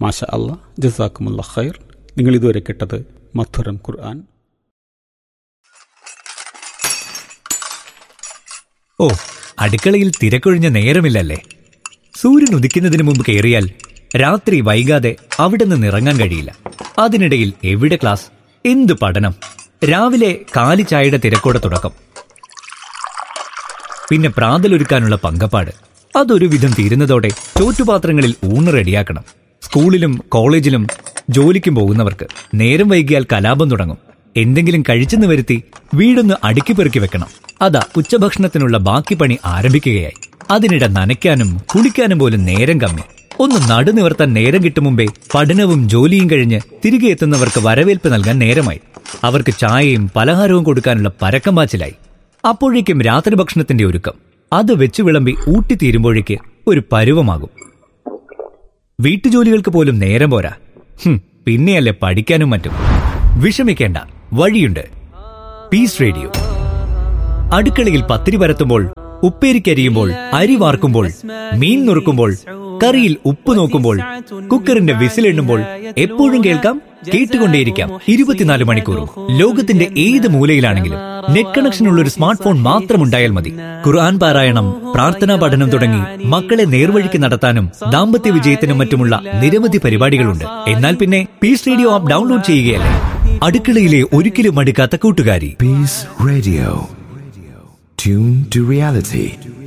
മാഷ അല്ല ജസാക്കുമുല്ല ഖൈർ നിങ്ങൾ ഇതുവരെ കേട്ടത് മധുരം ഖുർആൻ ഓ അടുക്കളയിൽ തിരക്കൊഴിഞ്ഞ നേരമില്ലല്ലേ സൂര്യൻ ഉദിക്കുന്നതിന് മുമ്പ് കയറിയാൽ രാത്രി വൈകാതെ അവിടെ നിന്ന് ഇറങ്ങാൻ കഴിയില്ല അതിനിടയിൽ എവിടെ ക്ലാസ് എന്ത് പഠനം രാവിലെ കാലി ചായയുടെ തിരക്കോടെ തുടക്കം പിന്നെ പ്രാതലൊരുക്കാനുള്ള പങ്കപ്പാട് അതൊരു വിധം തീരുന്നതോടെ ചോറ്റുപാത്രങ്ങളിൽ ഊണ് റെഡിയാക്കണം സ്കൂളിലും കോളേജിലും ജോലിക്കും പോകുന്നവർക്ക് നേരം വൈകിയാൽ കലാപം തുടങ്ങും എന്തെങ്കിലും കഴിച്ചെന്ന് വരുത്തി വീടൊന്ന് അടുക്കി പെറുക്കി വെക്കണം അതാ ഉച്ചഭക്ഷണത്തിനുള്ള ബാക്കി പണി ആരംഭിക്കുകയായി അതിനിടെ നനയ്ക്കാനും കുളിക്കാനും പോലും നേരം കമ്മി ഒന്ന് നടുനിവർത്താൻ നേരം കിട്ടും മുമ്പേ പഠനവും ജോലിയും കഴിഞ്ഞ് തിരികെ എത്തുന്നവർക്ക് വരവേൽപ്പ് നൽകാൻ നേരമായി അവർക്ക് ചായയും പലഹാരവും കൊടുക്കാനുള്ള പരക്കം പാച്ചിലായി അപ്പോഴേക്കും രാത്രി ഭക്ഷണത്തിന്റെ ഒരുക്കം അത് വെച്ചു വിളമ്പി ഊട്ടിത്തീരുമ്പോഴേക്ക് ഒരു പരുവമാകും വീട്ടുജോലികൾക്ക് പോലും നേരം പോരാ ഹും, പിന്നെയല്ലേ പഠിക്കാനും മറ്റും വിഷമിക്കേണ്ട വഴിയുണ്ട് പീസ് റേഡിയോ അടുക്കളയിൽ പത്തിരി പരത്തുമ്പോൾ ഉപ്പേരിക്കരിയുമ്പോൾ അരി വാർക്കുമ്പോൾ മീൻ നുറുക്കുമ്പോൾ കറിയിൽ ഉപ്പ് നോക്കുമ്പോൾ കുക്കറിന്റെ വിസിലെണ്ണുമ്പോൾ എപ്പോഴും കേൾക്കാം കേട്ടുകൊണ്ടേയിരിക്കാം ഇരുപത്തിനാല് മണിക്കൂറും ലോകത്തിന്റെ ഏത് മൂലയിലാണെങ്കിലും നെറ്റ് കണക്ഷൻ ഉള്ള ഒരു സ്മാർട്ട് ഫോൺ മാത്രം ഉണ്ടായാൽ മതി ഖുർആൻ പാരായണം പ്രാർത്ഥനാ പഠനം തുടങ്ങി മക്കളെ നേർവഴിക്ക് നടത്താനും ദാമ്പത്യ വിജയത്തിനും മറ്റുമുള്ള നിരവധി പരിപാടികളുണ്ട് എന്നാൽ പിന്നെ പീസ് റേഡിയോ ആപ്പ് ഡൗൺലോഡ് ചെയ്യുകയല്ലേ അടുക്കളയിലെ ഒരിക്കലും മടുക്കാത്ത കൂട്ടുകാരി Peace Radio. Tune to reality.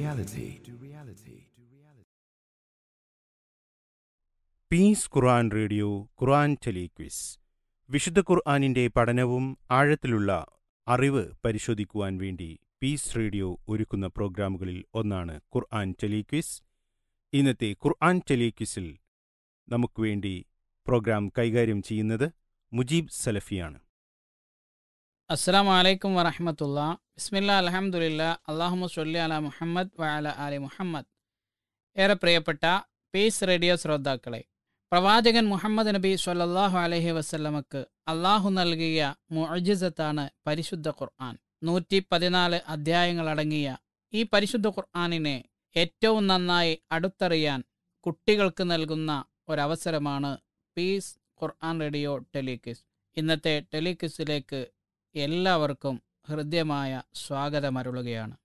Peace Quran radio Quran telequiz വിശുദ്ധ ഖുർആനിന്റെ പഠനവും ആഴത്തിലുള്ള അറിവ് പരിശോധിക്കുവാൻ വേണ്ടി പീസ് റേഡിയോ ഒരുക്കുന്ന പ്രോഗ്രാമുകളിൽ ഒന്നാണ് ഖുർആൻ ടെലിക്വിസ് ഇന്നത്തെ ഖുർആൻ ടെലിക്വിസിൽ നമുക്ക് വേണ്ടി പ്രോഗ്രാം കൈകാര്യം ചെയ്യുന്നത് മുജീബ് സലഫിയാണ് അസ്സാം വലൈക്കും വറഹമത്തുള്ള ബിസ്മില്ല അലഹമുല്ല അള്ളാഹുമു സൊല്ലി അല മുഹമ്മദ് വഅല അലി മുഹമ്മദ് ഏറെ പ്രിയപ്പെട്ട പീസ് റേഡിയോ ശ്രോതാക്കളെ പ്രവാചകൻ മുഹമ്മദ് നബി സ്വല്ലല്ലാഹു അലൈഹി വസല്ലമക്ക് അള്ളാഹു നൽകിയ മുഅജിസത്താണ് പരിശുദ്ധ ഖുർആൻ നൂറ്റി പതിനാല് അധ്യായങ്ങളടങ്ങിയ ഈ പരിശുദ്ധ ഖുർആനിനെ ഏറ്റവും നന്നായി അടുത്തറിയാൻ കുട്ടികൾക്ക് നൽകുന്ന ഒരവസരമാണ് പീസ് ഖുർആൻ റേഡിയോ ടെലിക്വിസ് ഇന്നത്തെ ടെലിക്വിസിലേക്ക് എല്ലാവർക്കും ഹൃദ്യമായ സ്വാഗതമരുളുകയാണ്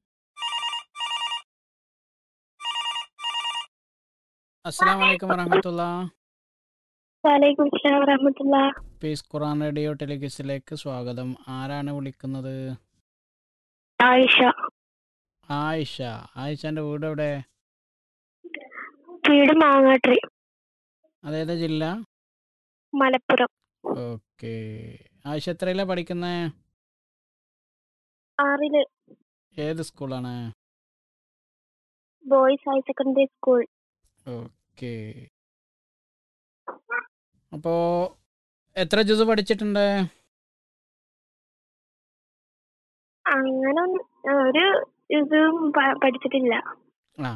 അസ്സാം വലൈക്കും വറഹമത്തുള്ള വലൈക്കും സ്ലാം വറഹമത്തുള്ള പീസ് ഖുറാൻ റേഡിയോ ടെലിക്വിസിലേക്ക് സ്വാഗതം ആരാണ് വിളിക്കുന്നത് ആയിഷ ആയിഷ ആയിഷന്റെ വീട് എവിടെ വീട് മാങ്ങാട്രി അതേതാ ജില്ല മലപ്പുറം ഓക്കെ ആയിഷ എത്രയിലാ പഠിക്കുന്നേ ആറില് ഏത് സ്കൂളാണ് boys higher secondary school okay അപ്പോ എത്ര ജ്യൂസ് പഠിച്ചിട്ടുണ്ട് അങ്ങനെ ഒന്നും ഒരു ഇതും പ- പഠിച്ചിട്ടില്ല ആ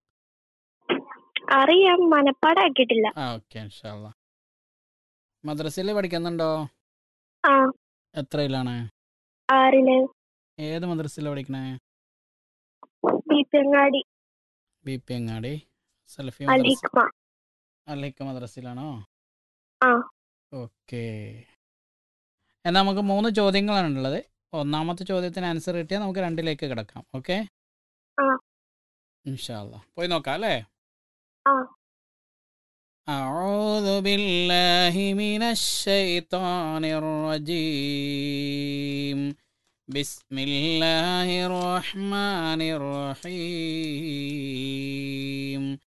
അറിയാം മനപ്പാടാക്കിയിട്ടില്ല ആ ഓക്കെ ഇൻഷാല്ല മദ്രസയിൽ പഠിക്കുന്നുണ്ടോ ആ എത്രയിലാണ് ആറില് ഏത് മദ്രസയിലാണ് പഠിക്കണേ ബീപ്പങ്ങാടി ബി പി അങ്ങാടി സലഫി അൽ മദ്രസ ഹിക്മ അൽഹിക്ക മദ്രസയിലാണോ ആ ഓക്കെ എന്നാൽ നമുക്ക് മൂന്ന് ചോദ്യങ്ങളാണ് ഉള്ളത് ഒന്നാമത്തെ ചോദ്യത്തിന് ആൻസർ കിട്ടിയാൽ നമുക്ക് രണ്ടിലേക്ക് കിടക്കാം ഓക്കെ ആ. ഇൻഷാല്ല പോയി നോക്കാം അല്ലേ ആ. أعوذ بالله من الشيطان الرجيم بسم الله الرحمن الرحيم